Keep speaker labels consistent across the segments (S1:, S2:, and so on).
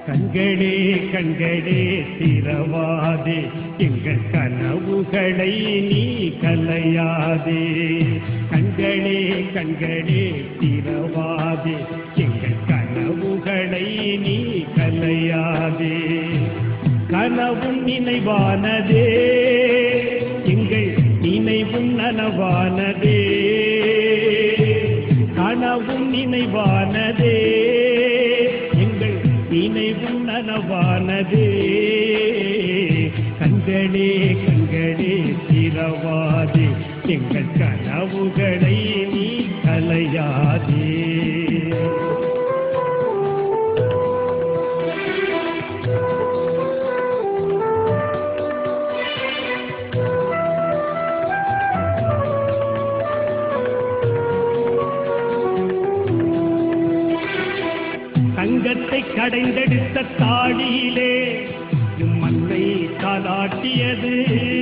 S1: கண்களே கண்களே திறவாதே எங்கள் கனவுகளை நீ கலையாதே கண்களே கண்களே திறவாதே எங்கள் கனவுகளை நீ கலையாதே கனவும் நினைவானதே எங்கள் நினைவும் நனவானதே கனவும் நினைவானதே எங்கள் நினைவும் நனவானதே கண்களே கண்களே திறவாதே எங்கள் கனவுகளை நீ கலையாதே தங்கத்தை கடைந்தெடுத்த தாடியிலே மண்ணை தாளாட்டியது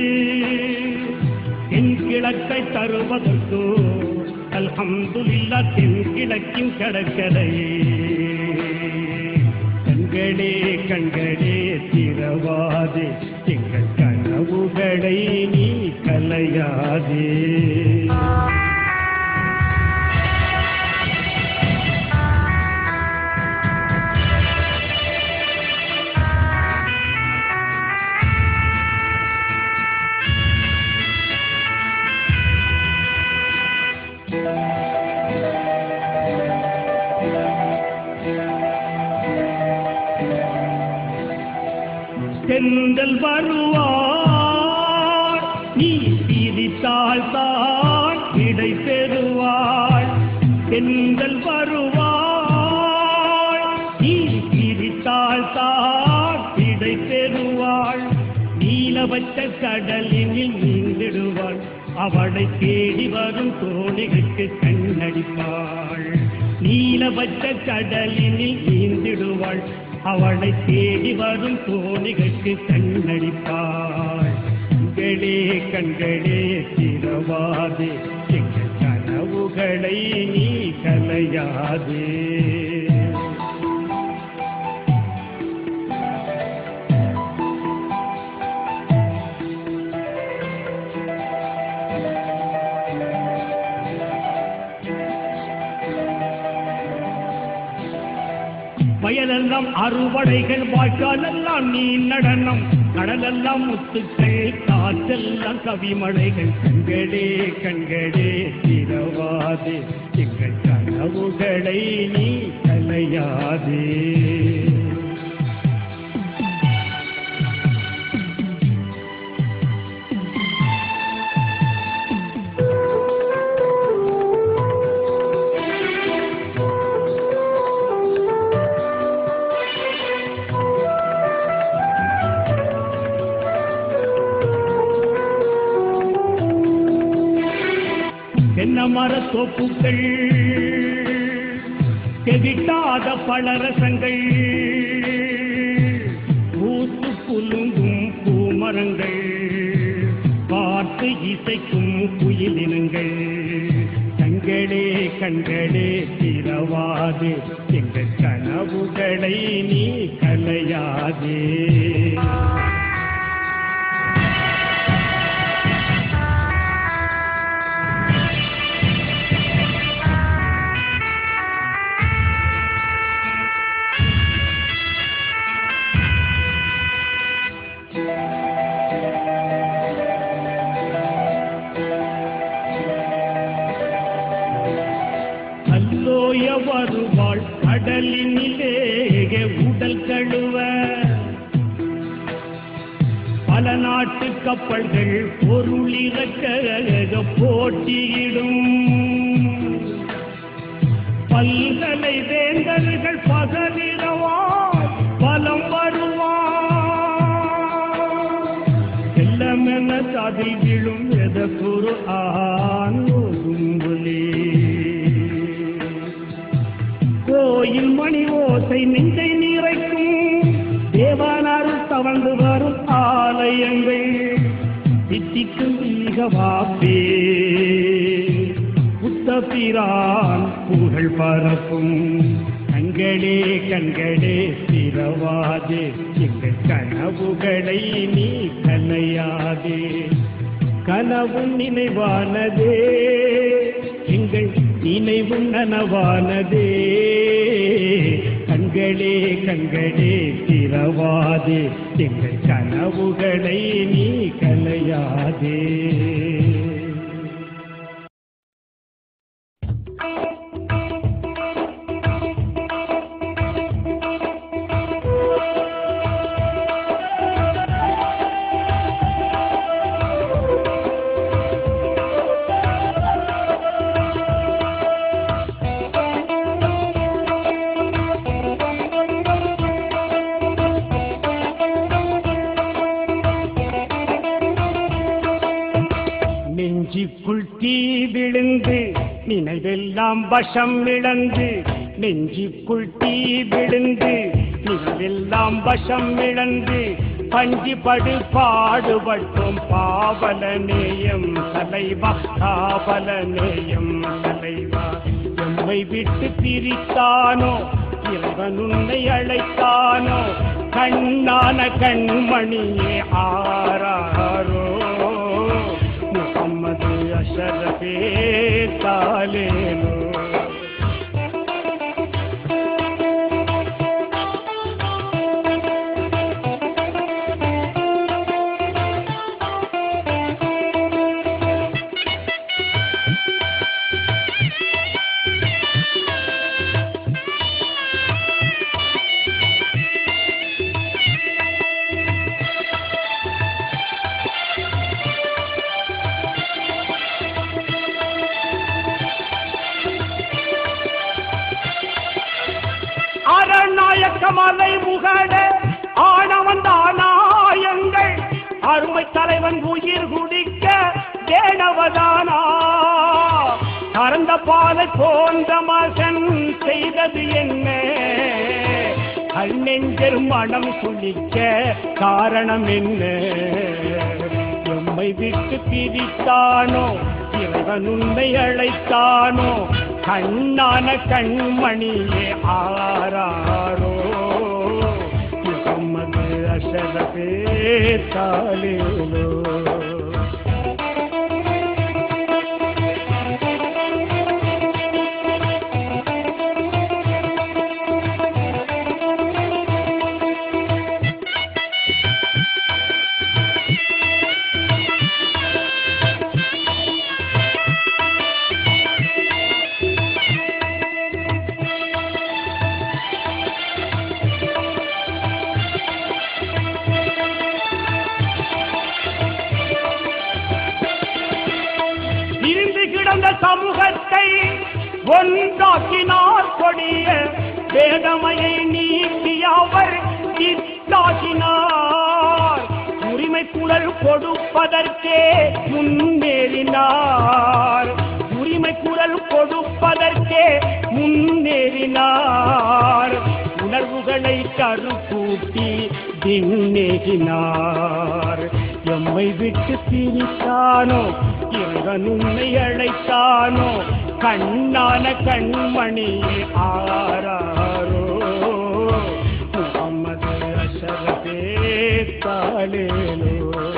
S1: தென் கிழக்கை தருவதற்கோ அல்ஹம்துலில்லா தென் கிழக்கின் கடற்கரையே கண்களே கண்களே திறவாதே எங்கள் கனவுகளை நீ கலையாதே செந்தல் வருவார் நீ பிரித்தால் தான் இடை பெறுவாள் செந்தல் வருவாள் நீ பிரித்தால் தான் இடை பெறுவாள் நீலவச்ச கடலினில் நீந்திடுவாள் அவளை தேடி வரும் தோழிகளுக்கு கண்ணடிப்பாள் நீலவச்ச கடலினில் நீந்திடுவாள் அவளை தேடி வரும் தோணிகளுக்கு கண்ணடிப்பாள் கண்களே கண்களே திறவாதே எங்கள் கனவுகளை நீ கலையாதே வயலெல்லாம் அறுவடைகள் வாய்க்காலெல்லாம் நீ நடனம் கடலெல்லாம் முத்துக்கள் காற்றெல்லாம் கவிமழைகள் கண்களே கண்களே திறவாதே எங்கள் கனவுகளை நீ கலையாதே என்ன மரத்தோப்புகள் செவிட்டாத பலரசங்கள் பூத்து குலுங்கும் பூமரங்கள் பார்த்து இசைக்கும் குயிலினங்கள் கண்களே கண்களே திறவாது எங்கள் கனவுகளை நீ கலையாதே அல்லோய வருவாள் கடலினிலே உடல் கழுவ பல நாட்டு கப்பல்கள் பொருளிறக்க போட்டியிடும் பல்கலை வேந்தர்கள் பகலிரவாய் பலம் வருவார் செல்லமென அதில் விழும் எதற்கொரு ஆண் ஒதும்புலி கோயில் மணி ஓசை நெஞ்சை நிறைக்கும் தேவானார் தவழ்ந்து வரும் ஆலயங்கள் தித்திக்கும் ஈகவாப்பே புத்தபிரான் புகழ் பரப்பும் கண்களே கண்களே சிற திறவாதே எங்கள் கனவுகளை நீ கலையாதே கனவும் நினைவானதே எங்கள் நினைவும் நனவானதே கண்களே கண்களே திறவாதே எங்கள் கனவுகளை நீ கலையாதே நெஞ்சிக்குள் தீ விழுந்து நினைவெல்லாம் வசம் இழந்து நெஞ்சிக்குள் தீ விழுந்து நினைவெல்லாம் வசம் இழந்து பஞ்சி படு பாடுபட்டும் பாவல நேயம் தலைவா காவல நேயம் தலைவா எம்மை விட்டு பிரித்தானோ இறைவன் உன்னை அழைத்தானோ கண்ணான கண்மணியே ஆராரோ முகம்மது அஷரபே தாலேனோ அரணாயக்க மலை முகட ஆணவன் தானாயங்கள் அருமை தலைவன் உயிர் குடிக்க தேனவதானா கறந்த பாலை போன்ற மகன் செய்தது என்ன கண்ணெஞ்சர் மனம் குளிக்க காரணம் என்ன எம்மை விட்டு பிரித்தானோ இறைவன் உன்னை அழைத்தானோ கண்ணான கண்மணியே ஆராரோ முகம்மது அஷரபே தாலேலோ இருந்து கிடந்த சமூகத்தை ஒன்றாக்கினார் கொடிய வேதமையை நீக்கி அவர் திட்டாக்கினார் உரிமை குரல் கொடுப்பதற்கே முன்னேறினார் உரிமை குரல் கொடுப்பதற்கே முன்னேறினார் உணர்வுகளை கருக்கூட்டி திண்ணேகினார் எம்மை விட்டு பிரித்தானோ இறைவன் உன்னை அழைத்தானோ கண்ணான கண்மணியே ஆராரோ முகம்மது அஷரபே தாலேலோ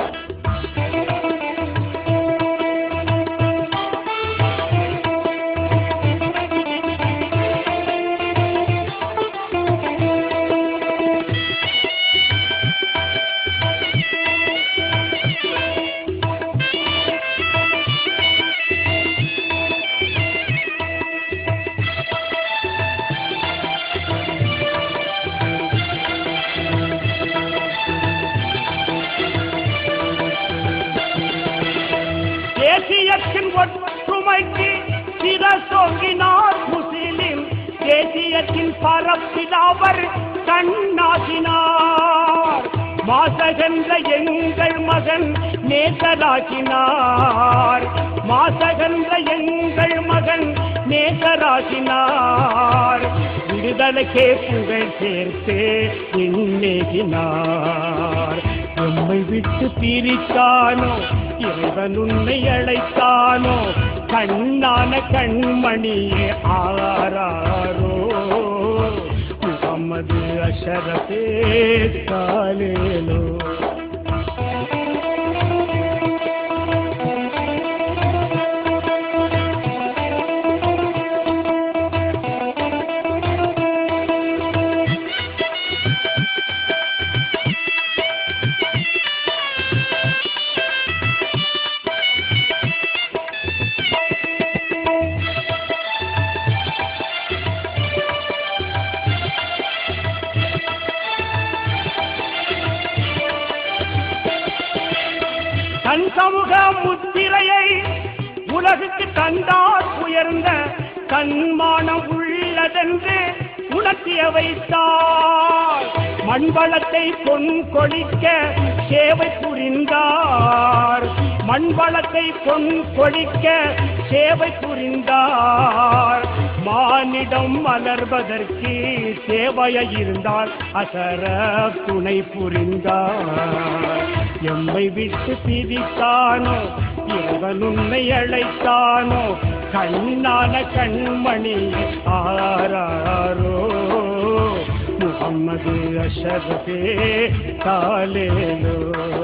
S1: தேசியத்தின் ஒற்றுமைக்கு சிரசோங்கினார் முஸ்லிம் தேசியத்தின் பரப்பில் அவர் கண்ணாகினார் மாசகன்ற எங்கள் மகன் நேசராகினார் மாசகன்ற எங்கள் மகன் நேசராகினார் விடுதலைக்கே புகழ் சேர்த்து எண்ணேகினார் நம்மை விட்டு பிரித்தானோ இறைவன் உன்னை அழைத்தானோ கண்ணான கண்மணியே ஆராரோ முகம்மது அஷ அஷரபே காலேலோ தன் சமூக முத்திரையை உலகுக்கு தந்தார் உயர்ந்த தன்மானம் உள்ளதென்று உணர்த்திய வைத்தார் மண்வளத்தை பொன் கொழிக்க சேவை புரிந்தார் மண்வளத்தை பொன் கொழிக்க சேவை புரிந்தார் மானிடம் மலர்வதற்கு சேவையை இருந்தால் அசர துணை புரிந்தார் எம்மை விட்டு பிரித்தானோ இறைவன் உன்னை அழைத்தானோ கண்ணான கண்மணி ஆராரோ முகம்மது அஷரபே காலேலோ